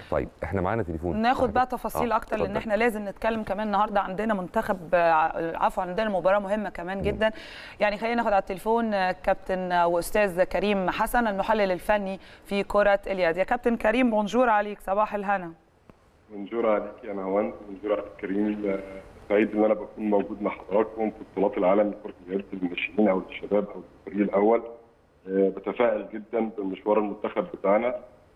طيب احنا معانا تليفون ناخد بقى واحد. تفاصيل آه، اكتر لان اتفضل. احنا لازم نتكلم كمان النهارده عندنا منتخب آه، عفوا عندنا مباراه مهمه كمان جدا يعني خلينا ناخد على التليفون آه، كابتن آه، واستاذ كريم حسن المحلل الفني في كره اليد يا كابتن كريم بونجور عليك صباح الهنا منجورة عليك يا نهوان منجورة عليك كريم آه، سعيد ان انا بكون موجود مع حضراتكم في بطولات العالم لكرة اليد للناشئين او للشباب او للفريق الاول آه، بتفائل جدا بمشوار المنتخب بتاعنا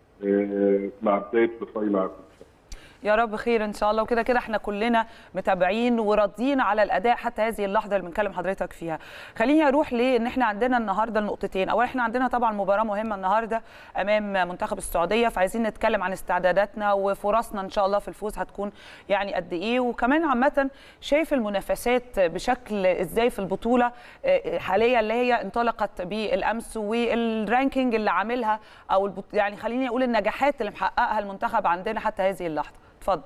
آه، مع بداية لقائي معكم يا رب خير ان شاء الله وكده كده احنا كلنا متابعين وراضيين على الاداء حتى هذه اللحظه اللي بنكلم حضرتك فيها خليني اروح لان احنا عندنا النهارده النقطتين اولا احنا عندنا طبعا مباراه مهمه النهارده امام منتخب السعوديه فعايزين نتكلم عن استعداداتنا وفرصنا ان شاء الله في الفوز هتكون يعني قد ايه وكمان عامه شايف المنافسات بشكل ازاي في البطوله آه، حاليا اللي هي انطلقت بالامس والرانكينج اللي عاملها او البط... يعني خليني اقول النجاحات اللي محققها المنتخب عندنا حتى هذه اللحظه اتفضل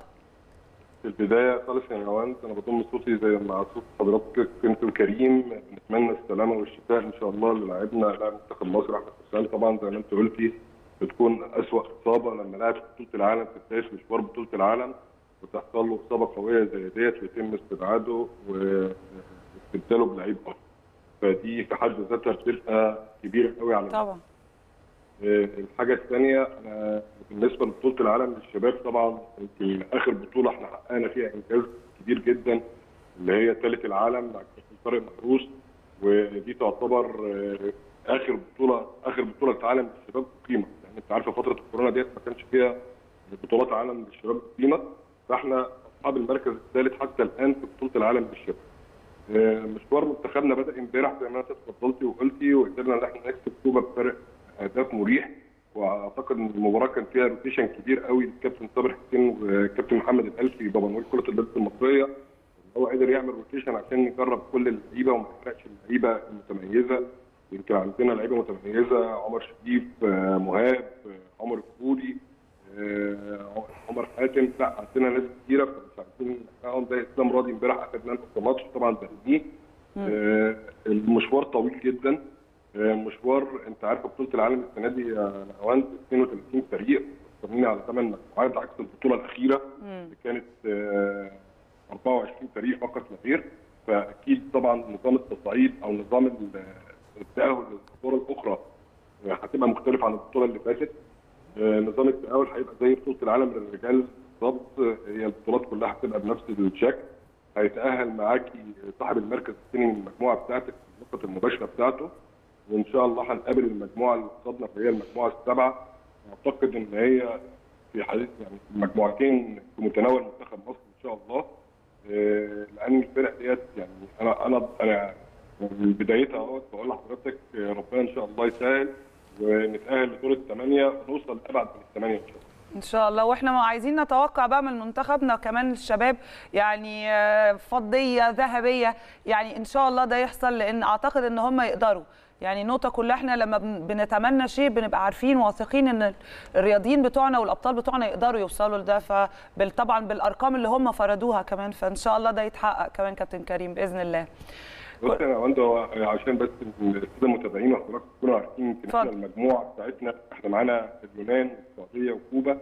في البداية خالص يا نهوان انا بضم صوتي زي مع صوت حضرتك انت وكريم نتمنى السلامة والشفاء ان شاء الله للاعبنا لاعب منتخب مصر احمد حسام طبعا زي ما انت قلتي بتكون اسوأ اصابة لما لاعب في بطولة العالم في بداية مشوار بطولة العالم وتحصل له اصابة قوية زي ديت ويتم استبعاده واستبداله بلعيب اخر فدي في حد ذاتها بتبقى كبيرة قوي على طبعا آه، الحاجة الثانية أنا بالنسبة لبطولة العالم للشباب طبعا يمكن آخر بطولة احنا حققنا فيها إنجاز كبير جدا اللي هي ثالث العالم مع كابتن طارق محروس ودي تعتبر آه، آخر بطولة آخر بطولة عالم للشباب قيمة يعني أنت عارفة فترة الكورونا ديت ما كانش فيها بطولات عالم للشباب قيمة فاحنا أصحاب المركز الثالث حتى الآن في بطولة العالم للشباب. آه، مشوار منتخبنا بدا امبارح زي ما انت اتفضلتي وقلتي وقدرنا ان احنا نكسب كوبا بفرق اهداف مريح واعتقد ان المباراه كان فيها روتيشن كبير قوي للكابتن صابر حسين وكابتن محمد الالفي بابا نقول كره اليد المصريه هو قدر يعمل روتيشن عشان يجرب كل اللعيبه وما يحرقش اللعيبه المتميزه يمكن عندنا لعيبه متميزه عمر شريف آه، مهاب آه، عمر الفولي آه، عمر حاتم لا عندنا ناس كتيره فمش عارفين نحققهم زي اسلام راضي امبارح اخذ مان اوف ماتش طبعا بهديه آه، المشوار طويل جدا آه، مشوار انت عارفه بطوله العالم السنه دي يا نهاوند 32 فريق مقسمين على ثمان مجموعات عكس البطوله الاخيره اللي كانت آه، 24 فريق فقط لا غير فاكيد طبعا نظام التصعيد او نظام ال- التاهل للادوار الاخرى آه، هتبقى مختلف عن البطوله اللي فاتت آه، نظام التأهل هيبقى زي بطولة العالم للرجال بالظبط آه، هي البطولات كلها هتبقى بنفس الشكل هيتأهل معاكي صاحب المركز الثاني من المجموعة بتاعتك في النقطة المباشرة بتاعته وإن شاء الله هنقابل المجموعة اللي قصادنا اللي هي المجموعة السبعة أعتقد إن هي في حديث يعني المجموعتين في متناول منتخب مصر إن شاء الله آه، لأن الفرق ديت يعني أنا أنا أنا من بدايتها اهوت بقول لحضرتك آه، ربنا إن شاء الله يسهل ونتأهل لدور الثمانية ونوصل لأبعد من الثمانية إن شاء الله ان شاء الله واحنا ما عايزين نتوقع بقى من منتخبنا كمان الشباب يعني آه، فضيه ذهبيه يعني ان شاء الله ده يحصل لان اعتقد ان هم يقدروا يعني النقطة كلها احنا لما بن- بنتمنى شيء بنبقى عارفين واثقين ان الرياضيين بتوعنا والابطال بتوعنا يقدروا يوصلوا لده فطبعا بالارقام اللي هم فرضوها كمان فان شاء الله ده يتحقق كمان كابتن كريم باذن الله بص يا وند هو عشان بس الساده المتابعين وحضرتك تكونوا عارفين يمكن احنا اتفضل. المجموعه بتاعتنا احنا معانا اليونان والسعوديه وكوبا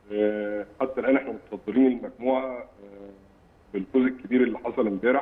آه، حتى الان احنا متصدرين المجموعه آه، بالفوز الكبير اللي حصل امبارح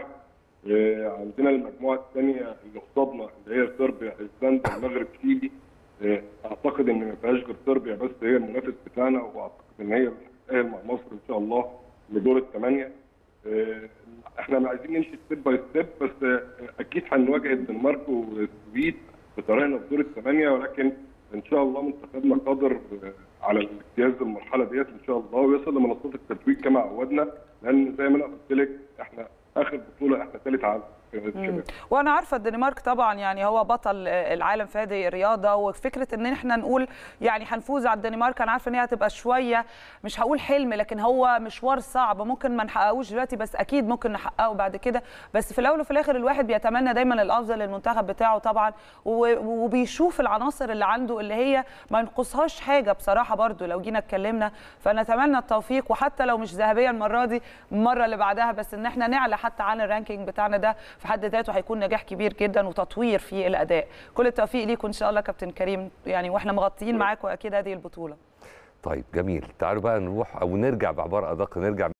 آه، عندنا المجموعه الثانيه اللي قصادنا اللي هي صربيا ايسلندا المغرب تشيلي آه، اعتقد ان ما فيهاش غير صربيا بس هي المنافس بتاعنا واعتقد ان هي هتتاهل مع مصر ان شاء الله لدور الثمانيه آه، احنا عايزين نمشي ستيب باي ستيب بس آه، اكيد هنواجه الدنمارك والسويد بطريقنا في دور الثمانيه ولكن ان شاء الله منتخبنا قادر آه، على الاجتياز المرحله ديت ان شاء الله ويصل لمنصات التتويج كما عودنا لان زي ما انا قلت لك احنا اخر بطوله احنا ثالث عالم في الشباب وانا عارفه الدنمارك طبعا يعني هو بطل العالم في هذه الرياضه وفكره ان احنا نقول يعني هنفوز على الدنمارك انا عارفه ان هي هتبقى شويه مش هقول حلم لكن هو مشوار صعب ممكن ما نحققوش دلوقتي بس اكيد ممكن نحققه بعد كده بس في الاول وفي الاخر الواحد بيتمنى دايما الافضل للمنتخب بتاعه طبعا و- وبيشوف العناصر اللي عنده اللي هي ما ينقصهاش حاجه بصراحه برضو لو جينا اتكلمنا فنتمنى التوفيق وحتى لو مش ذهبيه المره دي المره اللي بعدها بس ان احنا نعلى حتى عن الرانكينج بتاعنا ده في حد ذاته هيكون نجاح كبير جدا وتطوير في الاداء كل التوفيق ليكم ان شاء الله كابتن كريم يعني واحنا مغطيين معاكم اكيد هذه البطوله طيب جميل تعالوا بقى نروح او نرجع بعباره ادق نرجع